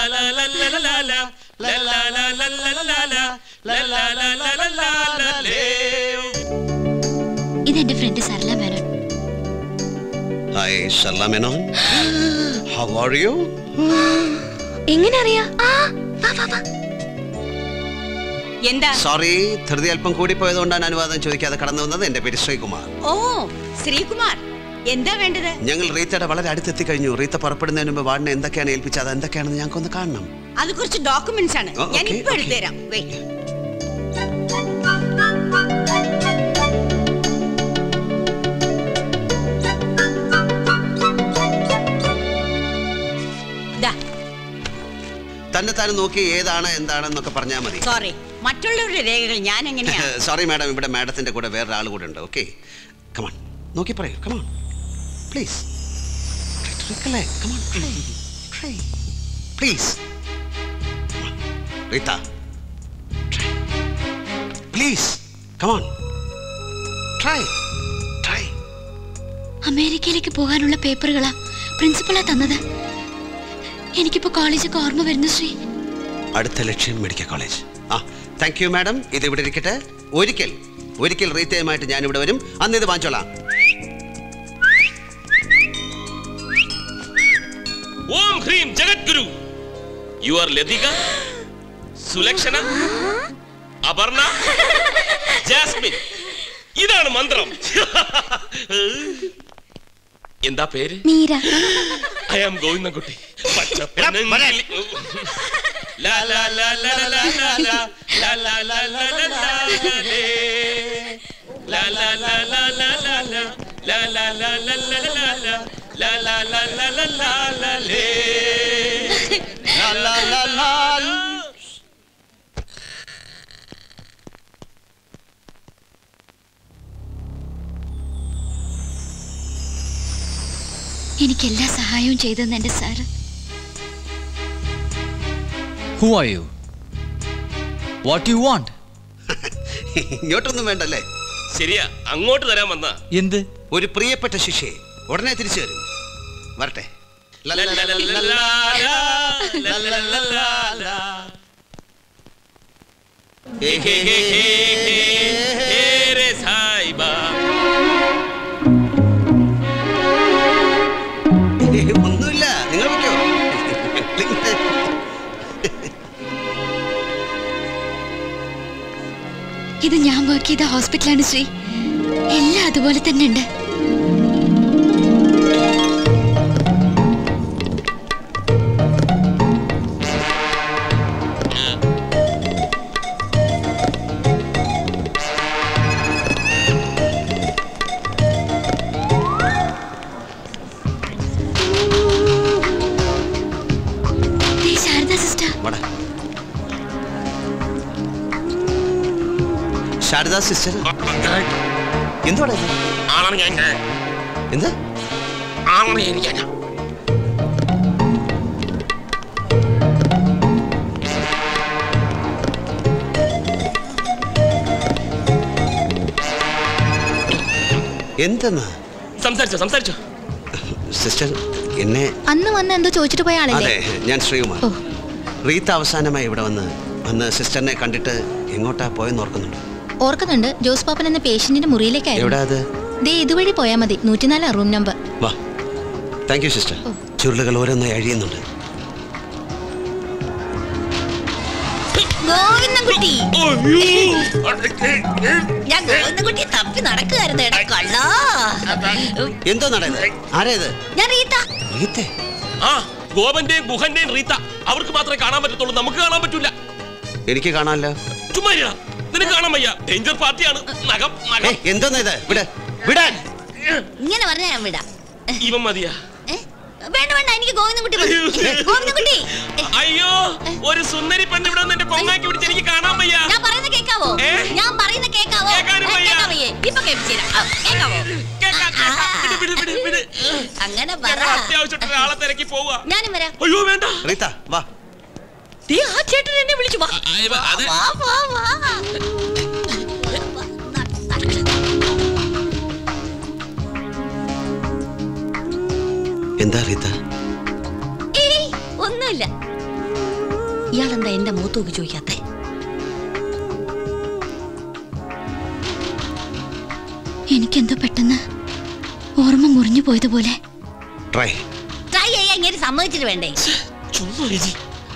ഇതെന്റെ friend Sarla Menon hi Sharla Menon how are you എങ്ങനെ അറിയാ ആ വാ വാ വാ എന്താ സോറി ധൃതി അല്പം കൂടിപ്പോയതുകൊണ്ടാണ് അനുവാദം ചോദിക്കാതെ കടന്നു വന്നത് എന്റെ പേര് ശ്രീകുമാർ ഓ ശ്രീകുമാർ എന്താ വേണ്ടത് ഞങ്ങൾ റീത്തയുടെ വളരെ അടുത്തെത്തി കഴിഞ്ഞു റീത്ത പുറപ്പെടുന്നതിന് മുമ്പ് വാർഡിനെ എന്തൊക്കെയാണ് ഏൽപ്പിച്ചത് അത് എന്തൊക്കെയാണെന്ന് ഞങ്ങൾക്കൊന്ന് കാണണം അത് കുറച്ച് ഡോക്യുമെന്റ്സ് ആണ് ഓ, ഞാൻ okay, ഇപ്പൊ okay. എടുത്തുതരാം വെയിറ്റ് തന്നെ താൻ നോക്കി ഏതാണ് എന്താണെന്നൊക്കെ പറഞ്ഞാൽ മതി സോറി മറ്റുള്ളവരുടെ രേഖകൾ ഞാൻ എങ്ങനെയാ സോറി മാഡം ഇവിടെ മാഡത്തിന്റെ കൂടെ വേറൊരാൾ കൂടെ ഉണ്ട് ഓക്കെ കമാൺ നോക്കി പറയൂ come on please please Rita please come on try try അമേരിക്കയിലേക്ക് പോകാനുള്ള പേപ്പറുകളാ പ്രിൻസിപ്പളാ തന്നത് എനിക്കിപ്പോ കോളേജൊക്കെ ഓർമ്മ വരുന്നു ശ്രീ അടുത്ത ലക്ഷ്യം മെഡിക്കൽ കോളേജ് ആ താങ്ക് യു മാഡം ഇത് ഇവിടെ ഇരിക്കട്ടെ ഒരിക്കൽ ഒരിക്കൽ റീത്തയുമായിട്ട് ഞാൻ ഇവിടെ വരും അന്ന് ഇത് വാങ്ങിച്ചോളാം ഓം ഹ്രീം ജഗദ്ഗുരു you are Lathika Sulakshana Aparna Jasmine ഇതാണ് മന്ത്രം എന്താ പേര് മീര ഐ ആം ഗോവിന്ദൻകുട്ടി പച്ച പെണ്ണുങ്ങളിൽ ലാ ലാ ലാ ലാ ലാ ലാ ലാ ലാ ലാ ലാ ലാ ലാ ലാ ലേ. ലാ ലാ ലാ ലാ ലാ ലാ ലാ. ലാ ലാ ലാ ലാ ലാ ലാ ലാ. ലാ ലാ ലാ ലാ ലാ ലാ ലാ ലേ. ലാ ലാ ലാ ലാ ലാ. എനിക്ക് എല്ലാ സഹായവും ചെയ്തെന്ന് എന്റെ sir Who are you? What do you want? ഇങ്ങോട്ടൊന്നും വേണ്ടല്ലേ ശരിയാ അങ്ങോട്ട് തരാൻ വന്ന എന്ത് ഒരു പ്രിയപ്പെട്ട ശിഷ്യയെ ഉടനെ തിരിച്ചു വരും വരട്ടെ ഒന്നുമില്ല നിങ്ങൾ വയ്ക്കോ ഇത് ഞാൻ വർക്ക് ചെയ്ത ഹോസ്പിറ്റലാണ് ശ്രീ എല്ലാം അതുപോലെ തന്നെ ഉണ്ട് ദേ, ശാരദ സിസ്റ്റർ വട ശാരദാ സിസ്റ്റർ എന്തുവാടാ ഇത് ആളാണ് ഞാൻ എന്ത് ആളാണ് ഞാൻ എന്തെന്നാ സംസാരിച്ചോ സംസാരിച്ചോ സിസ്റ്റർ എന്നെ അന്ന് വന്ന് എന്തോ ചോദിച്ചിട്ട് പോയ ആളല്ലേ അതെ ഞാൻ ശ്രീകുമാർ ഓ. റീത്ത അവസാനമായി ഇവിടെ വന്ന് അന്ന് സിസ്റ്ററിനെ കണ്ടിട്ട് എങ്ങോട്ടാ പോയെന്ന് ഓർക്കുന്നുണ്ട് ഓർക്കുന്നുണ്ട് ജോസ് പാപ്പൻ എന്ന പേഷ്യന്റിന്റെ മുറിയിലേക്കായിരുന്നു എവിടാ അത് ദേ ഇതുവഴി പോയാൽ മതി നൂറ്റിനാല് റൂം നമ്പർ വാ താങ്ക് യു സിസ്റ്റർ ചുരുളുകൾ ഓരോന്നായി അഴിയുന്നുണ്ട് ഗോവിന്ദൻകുട്ടി ഞാൻ ഗോവിന്ദൻകുട്ടി തപ്പി നടക്കുകയായിരുന്നു എടാ കള്ളാ എന്തോ നടയത് ആരാ ഇത് ഞാൻ റീത്ത റീത്തെ ആ ഗോപന്റെയും ഗുഹന്റെയും റീത്ത അവർക്ക് മാത്രമേ കാണാൻ പറ്റത്തുള്ളൂ നമുക്ക് കാണാൻ പറ്റൂല എനിക്ക് കാണാനല്ലോ ചുമ്മാ ഇരുടാ. നിനക്ക് കാണാൻ വയ്യ ഡേഞ്ചർ പാർട്ടിയാണ് നഖം ഏ നഖം എന്തോന്നാ ഇത് വിട് വിടാൻ ഇങ്ങനെ പറഞ്ഞാ ഞാൻ വിടാം ഇവൻ മതിയാ ഏ? വേണ്ട വേണ്ട എനിക്ക് ഗോവിന്ദൻകുട്ടി മതി. ഗോവിന്ദൻകുട്ടി ഏ, അയ്യോ ഒരു സുന്ദരി പെണ്ണ് ഇവിടെ നിന്ന് എന്റെ കൊങ്ങാക്കി പിടിച്ച് എനിക്ക് കാണാൻ വയ്യ ഞാൻ പറയുന്ന കേക്കാവോ ഏ? ഞാൻ പറയുന്ന കേക്കാവോ കേൾക്കാനും ഏ, വയ്യ. കേൾക്കാൻ വയ്യേ? ഇപ്പൊ കേൾപ്പിച്ചുതരാം. ആ, കേൾക്കാവോ കേക്കാം, കേക്കാം. വിട്, വിട്, വിട്, വിട്. അങ്ങനെ പറ ഞാൻ അത്യാവശ്യമായിട്ട് ഒരാളെ തിരക്കി പോവാ ഞാനും വരാം അയ്യോ വേണ്ട റീത്ത വാ ദേ, ആ ചേട്ടൻ എന്നെ വിളിച്ചു വാ ആ, ഇവ- അത് വാ വാ വാ എന്താ റീത്ത ഏയ് ഒന്നുമില്ല ഇയാളെന്താ എന്റെ മുഖത്ത് നോക്കി ചോദിക്കാത്തെ എനിക്കെന്തോ പെട്ടെന്ന് ഓർമ്മ മുറിഞ്ഞു പോയതുപോലെ ട്രൈ ട്രൈ ചെയ്യാൻ ഇങ്ങനെ സമ്മതിച്ചിട്ട് വേണ്ടേ ചുമ്മാ ഇരി.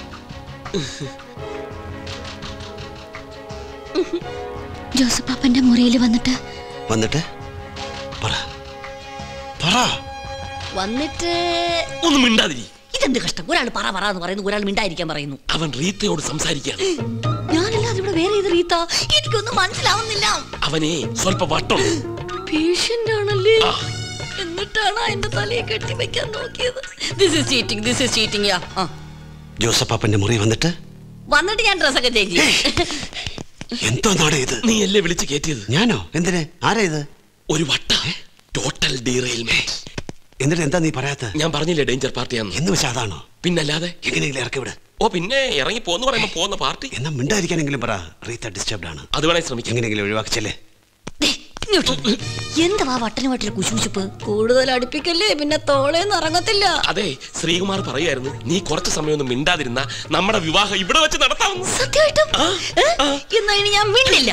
ജോസപ്പാപ്പന്റെ മുറിയിൽ വന്നിട്ട് വന്നിട്ട് പറ പറ വന്നിട്ട് ഒന്ന് മിണ്ടാതിരി ഇതെന്ത് കഷ്ടം ഒരാൾ പറ പറ എന്ന് പറയുന്നു ഒരാൾ മിണ്ടായിരിക്കാൻ പറയുന്നു അവൻ റീത്തയോട് സംസാരിക്കുകയാണ് ഞാനല്ലാതെ ഇവിടെ വേറെ ഏത് റീത്ത എനിക്കൊന്നും മനസ്സിലാവുന്നില്ല അവനെ സ്വല്പ വട്ടുണ്ട് പേഷ്യന്റ് ആണല്ലേ ആ. എന്നിട്ടാണ് എന്റെ തലയെ കെട്ടി വെക്കാൻ നോക്കിയത് this is cheating this is cheating yeah ആ. ജോസപ്പാപ്പന്റെ മുറി വന്നിട്ട് വന്നിട്ട് ഞാൻ ഡ്രസ്സൊക്കെ ചേഞ്ച് ചെയ്യും എന്തോ നാടേ ഇത് നീ അല്ലേ വിളിച്ച് കയറ്റിയത് ഞാനോ എന്തിന് ആരാ ഇത് ഒരു വട്ട ടോട്ടൽ ഡീറെയിൽമെന്റ് എന്നിട്ട് എന്താ നീ പറയാത്ത ഞാൻ പറഞ്ഞില്ലേ ഡേഞ്ചർ പാർട്ടിയാന്ന് എന്ന് വെച്ചാ അതാണോ പിന്നല്ലാതെ എങ്ങനെയെങ്കിലും ഇറക്കി വിട് ഓ പിന്നെ ഇറങ്ങി പോന്ന് പറയുമ്പോ പോകുന്ന പാർട്ടി എന്നാ മിണ്ടായിരിക്കാനെങ്കിലും പറ റീത്ത ഡിസ്റ്റർബ്ഡ് ആണ് അത് വേണേ ശ്രമിക്കാം എങ്ങനെയെങ്കിലും ഒഴിവാക്കിച്ചല്ലേ ദേ, ഇങ്ങോട്ട് വരൂ. എന്താ വട്ടനുമായിട്ടൊരു കുശുകുശുപ്പ് കൂടുതൽ അടുപ്പിക്കല്ലേ പിന്നെ തോളേന്ന് ഇറങ്ങത്തില്ല അതെ ശ്രീകുമാർ പറയുമായിരുന്നു നീ കുറച്ച് സമയമൊന്നും മിണ്ടാതിരുന്ന നമ്മുടെ വിവാഹം ഇവിടെ വെച്ച് നടത്താമെന്ന് സത്യമായിട്ടും ആ, ഏ? ആ. എന്നാ ഇനി ഞാൻ മിണ്ടില്ല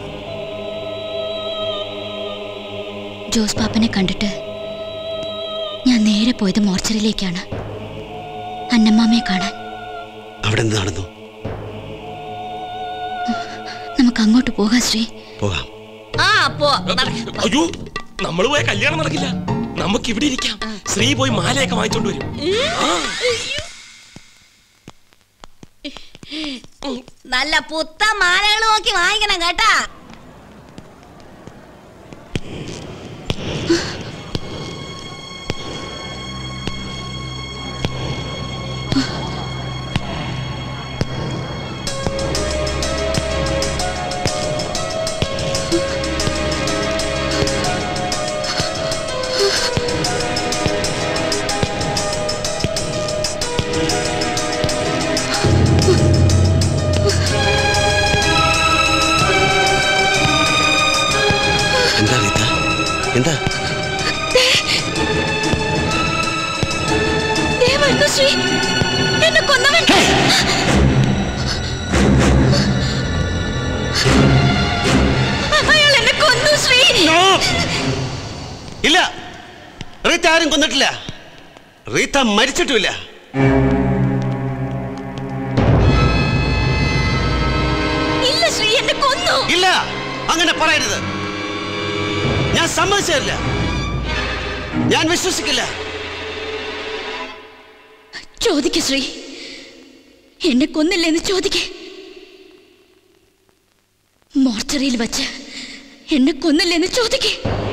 ജോസ് പാപ്പനെ കണ്ടിട്ട് ഞാൻ നേരെ പോയത് മോർച്ചറിയിലേക്കാണ് അന്നമ്മാമയെ കാണാൻ അവിടെ എന്ത് നടന്നു നമുക്ക് അങ്ങോട്ട് പോകാം ശ്രീ പോകാം ആ പോ നടക്ക്. അയ്യോ നമ്മൾ പോയ കല്യാണം നടക്കില്ല നമുക്ക് ഇവിടെ ഇരിക്കാം ശ്രീ പോയി മാലയൊക്കെ വാങ്ങിച്ചോണ്ട് വരും നല്ല പുത്ത മാലകൾ നോക്കി വാങ്ങിക്കണം കേട്ടാ എന്താ റീത്ത എന്താ ദേ വരുന്നു ശ്രീ എന്നെ കൊന്നവൻ അയാൾ എന്നെ കൊന്നു ശ്രീ ഇല്ല റീത്ത ആരും കൊന്നിട്ടില്ല റീത്ത മരിച്ചിട്ടുമില്ല ഇല്ല ശ്രീ എന്നെ കൊന്നു ഇല്ല അങ്ങനെ പറയരുത് ഞാൻ സമ്മതിച്ചില്ല ഞാൻ വിശ്വസിക്കില്ല ചോദിക്ക ശ്രീ എന്നെ കൊന്നില്ലെന്ന് ചോദിക്ക മോർച്ചറിയിൽ വച്ച് എന്നെ കൊന്നില്ലെന്ന് ചോദിക്ക